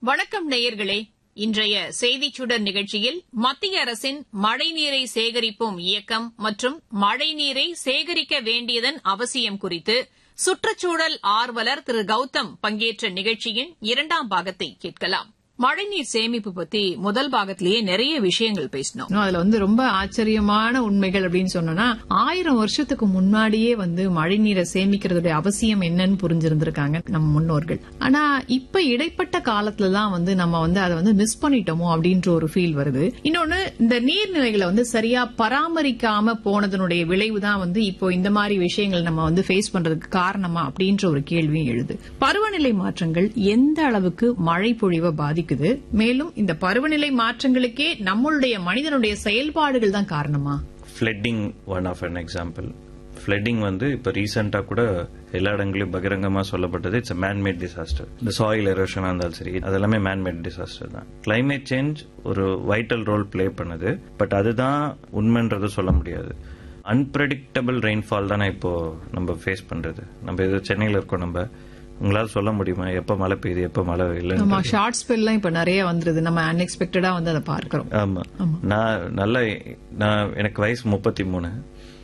வணக்கம் நேயர்களே இன்றைய செய்திச் சுடர் நிகழ்ச்சியில் மத்திய அரசின் மழைநீரை சேகரிப்போம் இயக்கம் மற்றும் மழைநீரை சேகரிக்க வேண்டியதன் அவசியம் குறித்து சுற்றுச்சூழல் ஆர்வலர் திரு கௌதம் பங்கேற்ற நிகழ்ச்சியின் இரண்டாம் பாகத்தை கேட்கலாம் மழைநீர் சேமிப்பு பத்தி முதல் பாகத்திலேயே நிறைய விஷயங்கள் பேசினோம் அதுல வந்து ரொம்ப ஆச்சரியமான உண்மைகள் அப்படின்னு சொன்னோம்னா ஆயிரம் வருஷத்துக்கு முன்னாடியே வந்து மழை நீரை சேமிக்கிறதுடைய அவசியம் என்னன்னு புரிஞ்சிருந்திருக்காங்க நம்ம முன்னோர்கள் ஆனா இப்ப இடைப்பட்ட காலத்துல தான் வந்து நம்ம வந்து அதை வந்து மிஸ் பண்ணிட்டோமோ அப்படின்ற ஒரு ஃபீல் வருது இன்னொன்னு இந்த நீர்நிலைகளை வந்து சரியா பராமரிக்காம போனதனுடைய விளைவு தான் வந்து இப்போ இந்த மாதிரி விஷயங்கள் நம்ம வந்து ஃபேஸ் பண்றதுக்கு காரணமா அப்படின்ற ஒரு கேள்வியும் எழுது பருவநிலை மாற்றங்கள் எந்த அளவுக்கு மழை பொழிவை பாதிக்குது மேலும் இந்த பருவநிலை மாற்றங்களுக்கே நம்மளுடைய மனிதனுடைய செயல்பாடுகள் தான் காரணமா flooding one of an example flooding வந்து இப்போ ரீசெண்டாக கூட எல்லா இடங்களையும் பகிரங்கமாக சொல்லப்பட்டது இட்ஸ் மேன்மேட் டிசாஸ்டர் இந்த சாயில் எரோஷனாக இருந்தாலும் சரி அது எல்லாமே மேன்மேட் டிசாஸ்டர் தான் கிளைமேட் சேஞ்ச் ஒரு வைட்டல் ரோல் ப்ளே பண்ணுது பட் அதுதான் உண்மைன்றது சொல்ல முடியாது அன்பிரடிக்டபிள் ரெயின்ஃபால் தானே இப்போ நம்ம ஃபேஸ் பண்றது நம்ம இது சென்னையில் இருக்கோம் நம்ம உங்களால சொல்ல முடியுமா எப்ப மழை பெய்யுது எப்ப மழை இல்லை நம்ம ஷார்ட் ஸ்பெல்லாம் இப்ப நிறைய வந்துருது நம்ம அன்எக்ஸ்பெக்டடா வந்து அதை பார்க்கிறோம் ஆமா நான் நல்ல நான் எனக்கு வயசு முப்பத்தி மூணு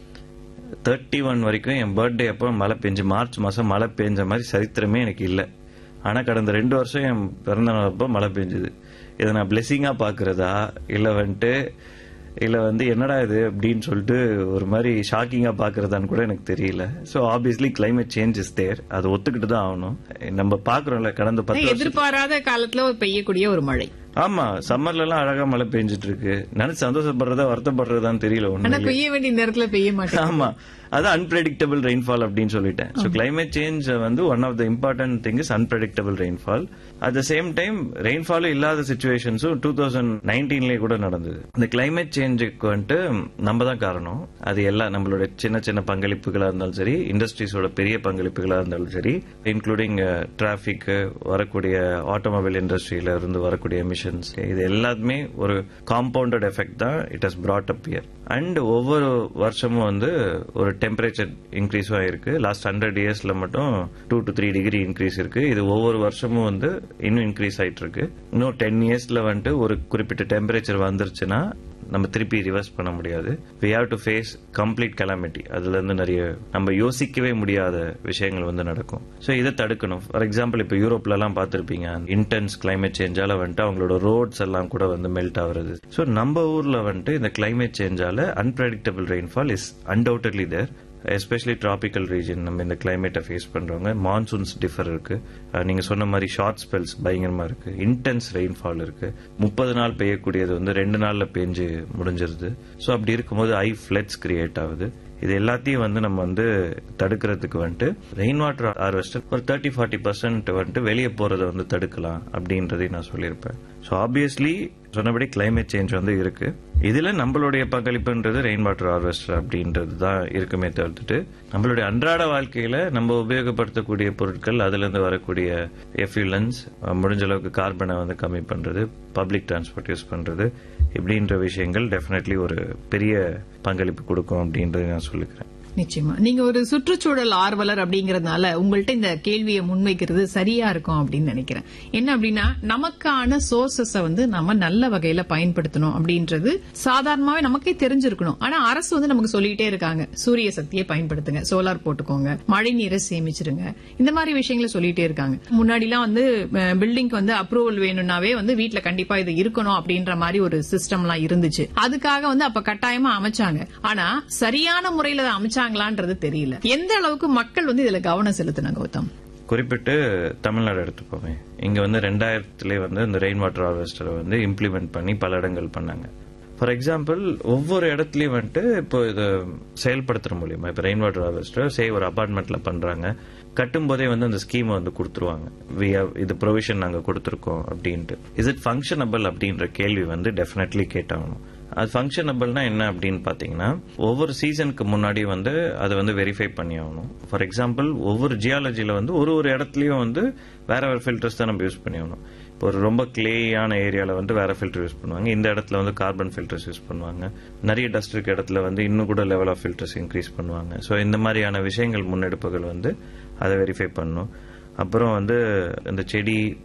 தேர்ட்டி ஒன் வரைக்கும் என் பர்த்டே அப்போ மழை பெஞ்சு மார்ச் மாசம் மழை பெஞ்ச மாதிரி சரித்திரமே எனக்கு இல்லை ஆனா கடந்த ரெண்டு வருஷம் என் பிறந்த நாள் அப்போ மழை பெஞ்சுது இதை நான் பிளெஸிங்கா பாக்குறதா இல்ல வந்துட்டு இல்ல வந்து என்னடா இது அப்படின்னு சொல்லிட்டு ஒரு மாதிரி ஷாக்கிங்கா பாக்குறதான்னு கூட எனக்கு தெரியல so obviously climate change is there அதை ஒத்துக்கிட்டு தான் ஆகணும் நம்ம பாக்குறோம்ல கடந்த பத்து வருஷம் எதிர்பாராத காலத்துல பெய்யக்கூடிய ஒரு மழை ஆமா சம்மர்ல எல்லாம் அழகா மழை பெஞ்சிட்டு இருக்கு நினைச்சு சந்தோஷப்படுறதா வருத்தப்படுறதான்னு தெரியல ஆனா ஒண்ணு பெய்ய வேண்டிய நேரத்துல பெய்ய மாட்டேன் ஆமா அது அன்பிரடிக்டபிள் ரெயின்ஃபால் அப்படின்னு சொல்லிட்டேன் ஸோ கிளைமேட் சேஞ்ச் வந்து one of the important thing is unpredictable rainfall at the same time ரெயின்ஃபாலும் இல்லாத சுச்சுவேஷன்ஸும் டூ தௌசண்ட் நைன்டீன்லேயே கூட நடந்தது இந்த கிளைமேட் சேஞ்சுக்கு வந்துட்டு நம்ம தான் காரணம் அது எல்லாம் நம்மளோட சின்ன சின்ன பங்களிப்புகளா இருந்தாலும் சரி இண்டஸ்ட்ரீஸோட பெரிய பங்களிப்புகளா இருந்தாலும் சரி இன்க்ளூடிங் டிராபிக் வரக்கூடிய ஆட்டோமொபைல் இண்டஸ்ட்ரியில இருந்து வரக்கூடிய எமிஷன்ஸ் இது எல்லாத்துமே ஒரு காம்பவுண்டட் எஃபெக்ட் தான் it has brought up here and ஒவ்வொரு வருஷமும் வந்து ஒரு டெம்பரேச்சர் இன்க்ரீஸும் ஆயிருக்கு லாஸ்ட் ஹண்ட்ரட் இயர்ஸ்ல மட்டும் two to three degree increase இருக்கு இது ஒவ்வொரு வருஷமும் வந்து இன்னும் இன்க்ரீஸ் ஆயிட்டு இருக்கு இன்னும் டென் இயர்ஸ்ல வந்துட்டு ஒரு குறிப்பிட்ட டெம்பரேச்சர் வந்துருச்சுன்னா நம்ம திருப்பி ரிவர்ஸ் பண்ண முடியாது we have to face complete calamity அதுல இருந்து நிறைய நம்ம யோசிக்கவே முடியாத விஷயங்கள் வந்து நடக்கும் ஸோ இதை தடுக்கணும் ஃபார் எக்ஸாம்பிள் இப்போ யூரோப்ல எல்லாம் பார்த்திருப்பீங்க இன்டென்ஸ் கிளைமேட் சேஞ்சால வந்துட்டு அவங்களோட ரோட்ஸ் எல்லாம் கூட வந்து மெல்ட் ஆகுறது ஸோ நம்ம ஊர்ல வந்துட்டு இந்த கிளைமேட் சேஞ்சால unpredictable rainfall is undoubtedly there especially tropical region நம்ம இந்த கிளைமேட்டை ஃபேஸ் பண்றவங்க மான்சூன்ஸ் டிஃபர் இருக்கு அஹ் நீங்க சொன்ன மாதிரி ஷார்ட் ஸ்பெல்ஸ் பயங்கரமா இருக்கு இன்டென்ஸ் ரெயின்ஃபால் இருக்கு முப்பது நாள் பெய்யக்கூடியது வந்து ரெண்டு நாள்ல பெஞ்சு முடிஞ்சிருது ஸோ அப்படி இருக்கும்போது ஐ ஃபிளட்ஸ் கிரியேட் ஆகுது இது எல்லாத்தையும் வந்து நம்ம வந்து தடுக்கிறதுக்கு வந்துட்டு ரெயின் வாட்டர் ஹார்வெஸ்டர் ஒரு தேர்ட்டி ஃபார்ட்டி பர்சன்ட் வந்துட்டு வெளியே போறதை வந்து தடுக்கலாம் அப்படின்றதையும் நான் சொல்லியிருப்பேன் ஸோ ஆப்வியஸ்லி சொன்னபடி கிளைமேட் சேஞ்ச் வந்து இருக்கு இதுல நம்மளுடைய பங்களிப்புன்றது ரெயின் வாட்டர் ஹார்வெஸ்டர் அப்படின்றது தான் இருக்குமே தவிர்த்துட்டு நம்மளுடைய அன்றாட வாழ்க்கையில நம்ம உபயோகப்படுத்தக்கூடிய பொருட்கள் அதுல இருந்து வரக்கூடிய எஃப்யூலன்ஸ் முடிஞ்ச அளவுக்கு கார்பனை வந்து கம்மி பண்றது பப்ளிக் டிரான்ஸ்போர்ட் யூஸ் பண்றது இப்படின்ற விஷயங்கள் டெஃபினெட்லி ஒரு பெரிய பங்களிப்பு கொடுக்கும் அப்படின்றத நான் சொல்லிக்கிறேன் நிச்சயமா நீங்க ஒரு சுற்றுச்சூழல் ஆர்வலர் அப்படிங்கறதுனால உங்கள்ட்ட இந்த கேள்வியை முன்வைக்கிறது சரியா இருக்கும் அப்படின்னு நினைக்கிறேன் என்ன அப்படின்னா நமக்கான சோர்சஸ வந்து நம்ம நல்ல வகையில பயன்படுத்தணும் அப்படின்றது சாதாரணமாவே நமக்கே தெரிஞ்சிருக்கணும் ஆனா அரசு வந்து நமக்கு சொல்லிட்டே இருக்காங்க சூரிய சக்தியை பயன்படுத்துங்க சோலார் போட்டுக்கோங்க மழை நீரை சேமிச்சிருங்க இந்த மாதிரி விஷயங்களை சொல்லிட்டே இருக்காங்க முன்னாடி எல்லாம் வந்து பில்டிங்க்கு வந்து அப்ரூவல் வேணும்னாவே வந்து வீட்ல கண்டிப்பா இது இருக்கணும் அப்படின்ற மாதிரி ஒரு சிஸ்டம் எல்லாம் இருந்துச்சு அதுக்காக வந்து அப்ப கட்டாயமா அமைச்சாங்க ஆனா சரியான முறையில அதை அமைச்சாங்களான்றது தெரியல எந்த அளவுக்கு மக்கள் வந்து இதுல கவனம் செலுத்தினாங்க கௌதம் குறிப்பிட்டு தமிழ்நாடு எடுத்துப்போமே இங்க வந்து ரெண்டாயிரத்திலே வந்து இந்த ரெயின் வாட்டர் ஹார்வெஸ்டரை வந்து இம்ப்ளிமெண்ட் பண்ணி பல இடங்கள் பண்ணாங்க ஃபார் எக்ஸாம்பிள் ஒவ்வொரு இடத்துலயும் வந்துட்டு இப்போ இதை செயல்படுத்துற மூலியமா இப்போ ரெயின் வாட்டர் ஹார்வெஸ்டர் சே ஒரு அபார்ட்மெண்ட்ல பண்றாங்க கட்டும் போதே வந்து அந்த ஸ்கீமை வந்து கொடுத்துருவாங்க வி ஹவ் இது ப்ரொவிஷன் நாங்க கொடுத்துருக்கோம் அப்படின்ட்டு இஸ் இட் ஃபங்க்ஷனபிள் அப்படின்ற கேள்வி வந்து டெஃபினெட்லி கேட்டாகணும் அது ஃபங்க்ஷனபிள்னா என்ன அப்படின்னு பாத்தீங்கன்னா ஒவ்வொரு சீசனுக்கு முன்னாடி வந்து அதை வந்து வெரிஃபை பண்ணி ஆகணும் ஃபார் எக்ஸாம்பிள் ஒவ்வொரு ஜியாலஜில வந்து ஒரு ஒரு இடத்துலயும் வந்து வேற வேற ஃபில்டர்ஸ் தான் நம்ம யூஸ் பண்ணி ஆகணும் இப்போ ஒரு ரொம்ப கிளேயான ஏரியால வந்து வேற ஃபில்டர் யூஸ் பண்ணுவாங்க இந்த இடத்துல வந்து கார்பன் ஃபில்டர்ஸ் யூஸ் பண்ணுவாங்க நிறைய டஸ்ட் இருக்க இடத்துல வந்து இன்னும் கூட லெவல் ஆஃப் ஃபில்டர்ஸ் இன்க்ரீஸ் பண்ணுவாங்க ஸோ இந்த மாதிரியான விஷயங்கள் முன்னெடுப்புகள் வந்து அதை வெரிஃபை பண்ணணும் அப்புறம் வந்து இந்த செடி